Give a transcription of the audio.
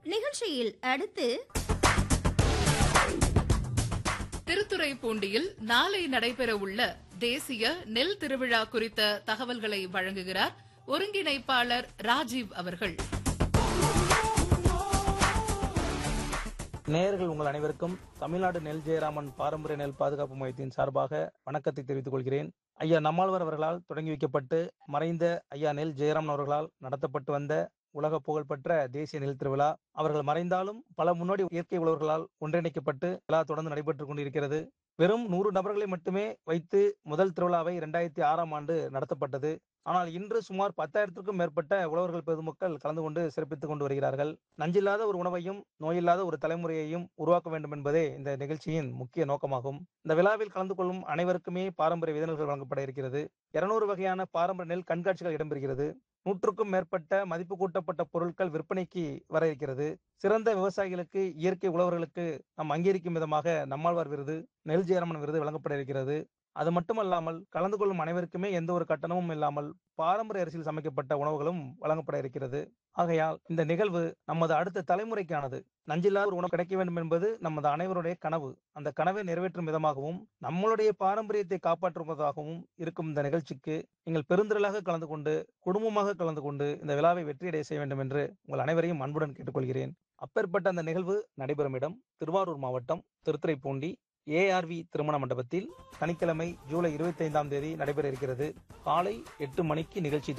நிகழ்ச்சியில் அடுத்து திருத்துறைப்பூண்டியில் நாளை நடைபெறவுள்ள தேசிய நெல் திருவிழா குறித்த தகவல்களை வழங்குகிறார் ஒருங்கிணைப்பாளர் ராஜீவ் அவர்கள் நேயர்கள் உங்கள் அனைவருக்கும் தமிழ்நாடு நெல் ஜெயராமன் பாரம்பரிய நெல் பாதுகாப்பு மையத்தின் சார்பாக வணக்கத்தை தெரிவித்துக் கொள்கிறேன் ஐயா நம்மாழ்வார் அவர்களால் தொடங்கி வைக்கப்பட்டு மறைந்த ஐயா நெல் ஜெயராமன் அவர்களால் நடத்தப்பட்டு வந்த உலக புகழ்பெற்ற தேசிய நெல் திருவிழா அவர்கள் மறைந்தாலும் பல முன்னோடி இயற்கை உழவர்களால் ஒன்றிணைக்கப்பட்டு விழா தொடர்ந்து நடைபெற்றுக் கொண்டிருக்கிறது வெறும் நூறு நபர்களை மட்டுமே வைத்து முதல் திருவிழாவை இரண்டாயிரத்தி ஆறாம் ஆண்டு நடத்தப்பட்டது ஆனால் இன்று சுமார் பத்தாயிரத்திற்கும் மேற்பட்ட உழவர்கள் பொதுமக்கள் கலந்து கொண்டு சிறப்பித்துக் கொண்டு வருகிறார்கள் நஞ்சில்லாத ஒரு உணவையும் நோயில்லாத ஒரு தலைமுறையையும் உருவாக்க வேண்டும் என்பதே இந்த நிகழ்ச்சியின் முக்கிய நோக்கமாகும் இந்த விழாவில் கலந்து கொள்ளும் அனைவருக்குமே பாரம்பரிய விதநெல்கள் வழங்கப்பட இருக்கிறது இருநூறு வகையான பாரம்பரிய நெல் கண்காட்சிகள் இடம்பெறுகிறது நூற்றுக்கும் மேற்பட்ட மதிப்பு கூட்டப்பட்ட பொருட்கள் விற்பனைக்கு வர இருக்கிறது சிறந்த விவசாயிகளுக்கு இயற்கை உழவர்களுக்கு நாம் அங்கீகரிக்கும் விதமாக நம்மாழ்வார் விருது நெல் ஜெயராமன் விருது வழங்கப்பட இருக்கிறது அது மட்டுமல்லாமல் கலந்து கொள்ளும் அனைவருக்குமே எந்த ஒரு கட்டணமும் இல்லாமல் பாரம்பரிய அரிசியில் சமைக்கப்பட்ட உணவுகளும் வழங்கப்பட இருக்கிறது ஆகையால் இந்த நிகழ்வு நமது அடுத்த தலைமுறைக்கானது நஞ்சில்லாத ஒரு உணவு கிடைக்க வேண்டும் என்பது நமது அனைவருடைய கனவு அந்த கனவை நிறைவேற்றும் விதமாகவும் நம்மளுடைய பாரம்பரியத்தை காப்பாற்றுவதாகவும் இருக்கும் இந்த நிகழ்ச்சிக்கு நீங்கள் பெருந்திரளாக கலந்து கொண்டு குடும்பமாக கலந்து கொண்டு இந்த விழாவை வெற்றியடைய செய்ய வேண்டும் என்று உங்கள் அனைவரையும் அன்புடன் கேட்டுக்கொள்கிறேன் அப்பேற்பட்ட அந்த நிகழ்வு நடைபெறும் இடம் திருவாரூர் மாவட்டம் திருத்துறைப்பூண்டி ஏஆர்வி திருமண மண்டபத்தில் சனிக்கிழமை ஜூலை இருபத்தி ஐந்தாம் தேதி நடைபெற இருக்கிறது காலை எட்டு மணிக்கு நிகழ்ச்சி